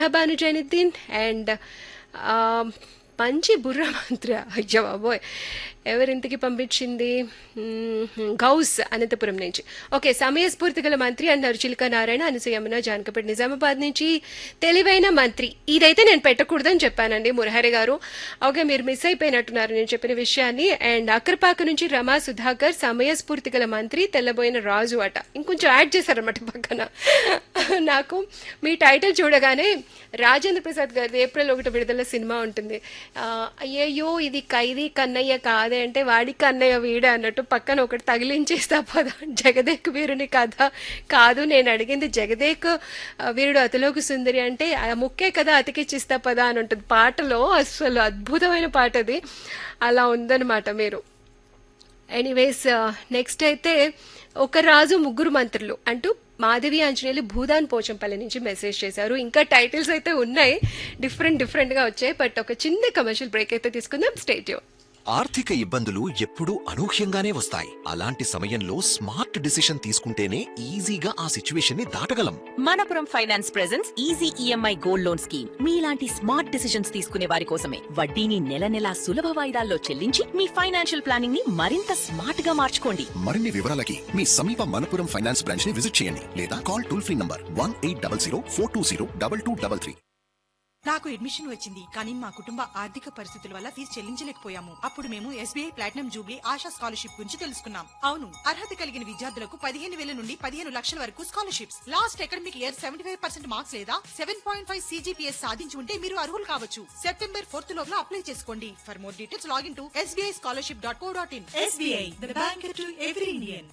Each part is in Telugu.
భాను జైనుద్దీన్ అండ్ ఆ, మంచి బుర్ర మంత్రి అయ్యో బాబోయ్ ఎవరింతకి పంపించింది మ్మ్, గౌస్ అనంతపురం నుంచి ఓకే సమయస్ఫూర్తి గల మంత్రి అన్నారు చిలక నారాయణ అనసూయమ్మన జానకపేట నిజామాబాద్ నుంచి తెలివైన మంత్రి ఇదైతే నేను పెట్టకూడదని చెప్పానండి మురహరి గారు ఓకే మీరు మిస్ అయిపోయినట్టున్నారు నేను చెప్పిన విషయాన్ని అండ్ అక్కరపాక నుంచి రమా సుధాకర్ సమయస్ఫూర్తి గల మంత్రి తెల్లబోయిన రాజు అట ఇంకొంచెం యాడ్ చేశారన్నమాట పక్కన నాకు మీ టైటిల్ చూడగానే రాజేంద్ర ప్రసాద్ గారి ఏప్రిల్ ఒకటి విడుదల సినిమా ఉంటుంది ఆ, అయ్యయ్యో ఇది ఖైదీ కన్నయ్య కాదే అంటే వాడి కన్నయ్య వీడే అన్నట్టు పక్కన ఒకటి తగిలించేస్తా పదా జగదేక్ వీరుని కథ కాదు నేను అడిగింది జగదేక్ ఆ, వీరుడు అతిలోకి సుందరి అంటే ఆ ముక్కే కదా అతికిచ్చిస్తా పదా అని ఉంటుంది పాటలో అసలు అద్భుతమైన పాట అది అలా ఉందన్నమాట మీరు ఎనీవేస్ నెక్స్ట్ అయితే ఒక రాజు ముగ్గురు మంత్రులు అంటూ మాధవి ఆంజనేయులు భూదాన్ పోచంపల్లి నుంచి మెసేజ్ చేశారు ఇంకా టైటిల్స్ అయితే ఉన్నాయి డిఫరెంట్ డిఫరెంట్గా వచ్చాయి బట్ ఒక చిన్న కమర్షియల్ బ్రేక్ అయితే తీసుకుందాం స్టేట్ ఆర్థిక ఇబ్బందులు ఎప్పుడూ అనూహ్యంగానే వస్తాయి అలాంటి సమయంలో స్మార్ట్ డిసిషన్ తీసుకుంటేనే ఈజీగా ఆ సిచ్యువేషన్ ని దాటగలం Manappuram finance presence easy EMI gold loan scheme మీలాంటి స్మార్ట్ డిసిషన్స్ తీసుకునే వారి కోసమే వడ్డీని నెల నెలా సులభ వాయిదాల్లో చెల్లించి మీ ఫైనాన్షియల్ ప్లానింగ్ ని మరింత స్మార్ట్ గా మార్చుకోండి మరిన్ని వివరాలకి మీ సమీప మనపురం ఫైనాన్స్ బ్రాంచ్ ని విజిట్ చేయండి లేదా call toll free number one eight double zero four two zero double two double three నాకు అడ్మిషన్ వచ్చింది కానీ మా కుటుంబ ఆర్థిక పరిస్థితుల వల్ల ఫీజు చెల్లించలేకపోయాము అప్పుడు మేము SBI platinum jubilee Asha scholarship గురించి తెలుసుకున్నాం అవును అర్హత కలిగిన విద్యార్థులకు పదిహేను వేల నుండి పదిహేను లక్షల వరకు scholarships last academic year seventy five percent marks లేదా సెవెన్ పాయింట్ ఫైవ్ సీజీపీఎస్ సాధించి ఉంటే మీరు అర్హులు కావచ్చు సెప్టెంబర్ ఫోర్త్ లోపల అప్లై చేసుకోండి for more details login to SBI scholarship dot co dot in SBI the bank to every Indian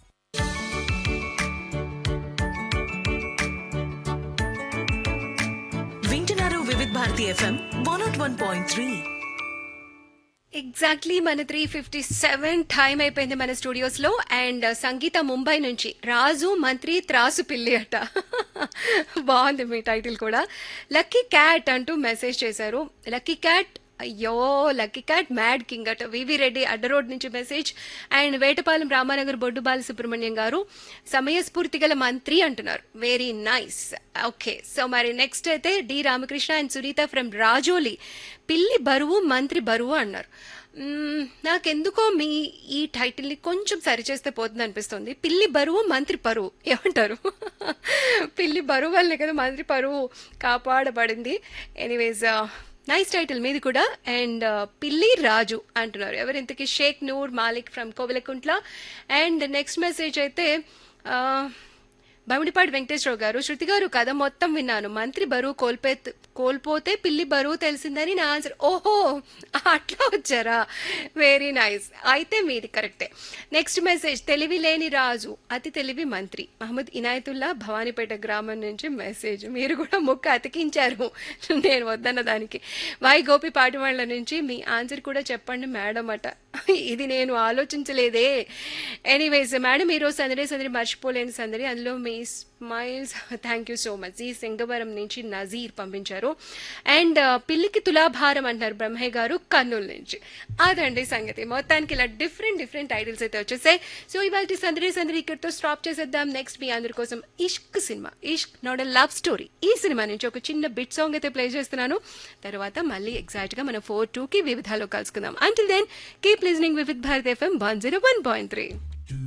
వింటున్నారు Vividh Bharati FM one not one point three exactly మన త్రీ ఫిఫ్టీ సెవెన్ టైం అయిపోయింది మన స్టూడియోస్ లో అండ్ సంగీత ముంబై నుంచి రాజు మంత్రి త్రాసు పిల్లి అట బాగుంది మీ టైటిల్ కూడా లక్కీ క్యాట్ అంటూ మెసేజ్ చేశారు లక్కీ క్యాట్ అయ్యో లక్కీ క్యాట్ మ్యాడ్ కింగ్ అట వివి రెడ్డి అడ్డ రోడ్ నుంచి మెసేజ్ అండ్ వేటపాలెం రామానగర్ బొడ్డు బాల సుబ్రహ్మణ్యం గారు సమయస్ఫూర్తి గల మంత్రి అంటున్నారు వెరీ నైస్ ఓకే సో మరి నెక్స్ట్ అయితే D Ramakrishna and Sunitha from Rajoli పిల్లి బరువు మంత్రి బరువు అన్నారు మ్మ్, నాకెందుకో మీ ఈ టైటిల్ని కొంచెం సరిచేస్తే పోతుంది అనిపిస్తుంది పిల్లి బరువు మంత్రి పరువు ఏమంటారు పిల్లి బరువు వల్లనే కదా మంత్రి పరువు కాపాడబడింది ఎనీవేస్ నైస్ టైటిల్ మీది కూడా అండ్ పిల్లి రాజు అంటున్నారు ఎవరింతకి Sheikh Noor Malik from Kovilakuntla and next message అయితే ఆ, బమిడిపాటి వెంకటేశ్వరరావు గారు శృతి గారు కథ మొత్తం విన్నాను మంత్రి బరువు కోల్పే కోల్పోతే పిల్లి బరువు తెలిసిందని నా ఆన్సర్ ఓహో అట్లా వచ్చారా వెరీ నైస్ అయితే మీది కరెక్టే నెక్స్ట్ మెసేజ్ తెలివి లేని రాజు అతి తెలివి మంత్రి మహమ్మద్ ఇనాయతుల్లా భవానీపేట గ్రామం నుంచి మెసేజ్ మీరు కూడా ముక్క అతికించారు నేను వద్దన్న దానికి వాయి గోపి పాటివాళ్ల నుంచి మీ ఆన్సర్ కూడా చెప్పండి మేడం అట ఇది నేను ఆలోచించలేదే ఎనీవేస్ మేడం ఈరోజు సందడి సందడి మర్చిపోలేని సందడి అందులో మీ smiles thank you so much ఈ సింగవరం నుంచి నజీర్ పంపించారు అండ్ పిల్లికి తులాభారం అంటున్నారు బ్రహ్మయ్య గారు కర్నూలు నుంచి అదండి సంగతి మొత్తానికి ఇలా డిఫరెంట్ డిఫరెంట్ టైటిల్స్ అయితే వచ్చేసాయి సో ఇవాళ సందడి సందడి ఇక్కడితో స్టాప్ చేసేద్దాం నెక్స్ట్ మీ అందరి కోసం Ishq cinema Ishq not love story ఈ సినిమా నుంచి ఒక చిన్న బిట్ సాంగ్ అయితే ప్లే చేస్తున్నాను తర్వాత మళ్ళీ ఎగ్జాక్ట్ గా మనం ఫోర్ టూ కి వివిధాలో కలుసుకుందాం until then keep listening Vividh Bharat FM one zero one point three